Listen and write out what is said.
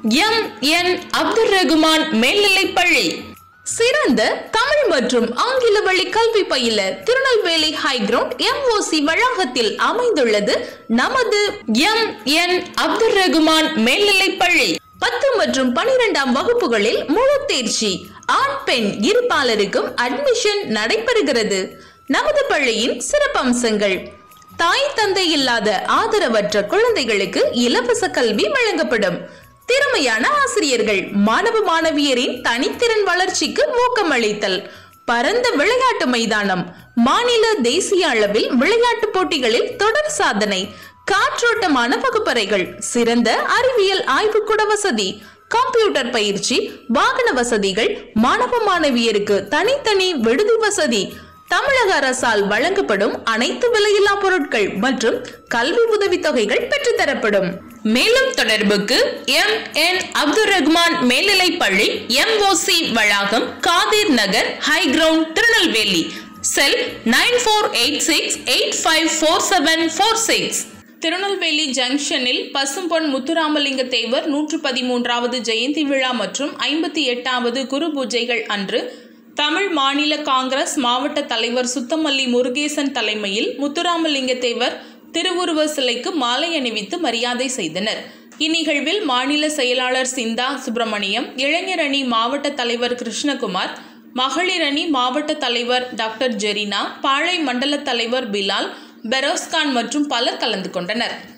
M N Abdul Rahman மேல்நிலைப்பள்ளி சிறந்த தமிழ் மற்றும் ஆங்கில வழி கல்வி பயில திருநெல்வேலி ஹைகிரவுண்ட் எம்ஓசி வளாகத்தில் அமைந்துள்ளது நமது எம் என் அப்துல் ரகுமான் மேல்நிலைப்பள்ளி பத்து மற்றும் பனிரெண்டாம் வகுப்புகளில் முழு தேர்ச்சி ஆண் பெண் இருபாலருக்கும் அட்மிஷன் நடைபெறுகிறது நமது பள்ளியின் சிறப்பம்சங்கள் தாய் தந்தை இல்லாத ஆதரவற்ற குழந்தைகளுக்கு இலவச கல்வி வழங்கப்படும் திறமையான ஆசிரியர்கள் மாணவ மாணவியரின் தனித்திறன் வளர்ச்சிக்கு ஊக்கமளித்தல் பரந்த விளையாட்டு மைதானம் மாநில தேசிய அளவில் விளையாட்டு போட்டிகளில் தொடர் சாதனை காற்றோட்டமான வகுப்பறைகள் சிறந்த அறிவியல் ஆய்வுக்கூட வசதி கம்ப்யூட்டர் பயிற்சி வாகன வசதிகள் மாணவ மாணவியருக்கு தனித்தனி விடுதி வசதி தமிழக அரசால் வழங்கப்படும் அனைத்து விலையில்லா பொருட்கள் மற்றும் கல்வி உதவித்தொகைகள் பெற்றுத்தரப்படும் மேலும் தொடர்புக்கு எம் என் அப்துல் ரஹ்மான் மேல்நிலைப்பள்ளி எம்ஓசி வளாகம் Kadir Nagar high ground Tirunelveli cell nine four eight six eight five four seven four six Tirunelveli ஜங்ஷனில் பசும்பொன் முத்துராமலிங்க தேவர் நூற்று பதிமூன்றாவது ஜெயந்தி விழா மற்றும் ஐம்பத்தி எட்டாவது குரு பூஜைகள் அன்று தமிழ் மாநில காங்கிரஸ் மாவட்ட தலைவர் சுத்தமல்லி முருகேசன் தலைமையில் முத்துராமலிங்க தேவர் திருவுருவ சிலைக்கு மாலை அணிவித்து மரியாதை செய்தனர் இந்நிகழ்வில் மாநில செயலாளர் சிந்தா சுப்பிரமணியம் இளைஞர் அணி மாவட்ட தலைவர் கிருஷ்ணகுமார் மகளிர் அணி மாவட்ட தலைவர் டாக்டர் ஜெரினா பாளை மண்டல தலைவர் பிலால் பெரோஸ்கான் மற்றும் பலர் கலந்து கொண்டனர்